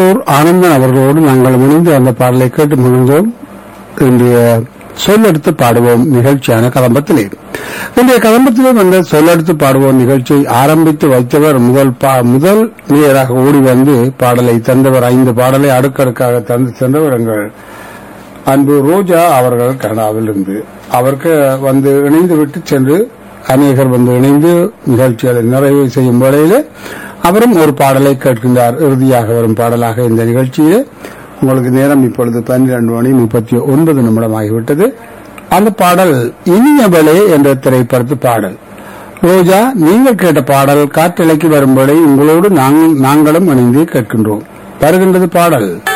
ஆனந்தன் அவர்களோடு நாங்கள் இணைந்து அந்த பாடலை கேட்டு மகிழ்ந்தோம் இன்றைய சொல்லெடுத்து பாடுவோம் நிகழ்ச்சியான கதம்பத்திலே இன்றைய கதம்பத்திலே வந்த சொல்லெடுத்து பாடுவோம் நிகழ்ச்சியை ஆரம்பித்து வைத்தவர் முதல் பா- முதல் நேராக ஓடி வந்து பாடலை தந்தவர் ஐந்து பாடலை அடுக்கடுக்காக தந்து சென்றவர் எங்கள் அன்பு ரோஜா அவர்கள் கனடாவில் இருந்து அவருக்கு வந்து இணைந்து விட்டு சென்று அநேகர் வந்து இணைந்து நிகழ்ச்சிகளை நிறைவு செய்யும் வேளையிலே அவரும் ஒரு பாடலை கேட்கின்றார் இறுதியாக வரும் பாடலாக இந்த நிகழ்ச்சியிலே உங்களுக்கு நேரம் இப்பொழுது பன்னிரண்டு மணி முப்பத்தி ஒன்பது நிமிடம் ஆகிவிட்டது அந்த பாடல் இனியவளே என்ற திரைப்படத்து பாடல் ரோஜா நீங்கள் கேட்ட பாடல் காற்றலைக்கு வரும்படி உங்களோடு நாங்கள்- நாங்களும் இணைந்து கேட்கின்றோம் வருகின்றது பாடல்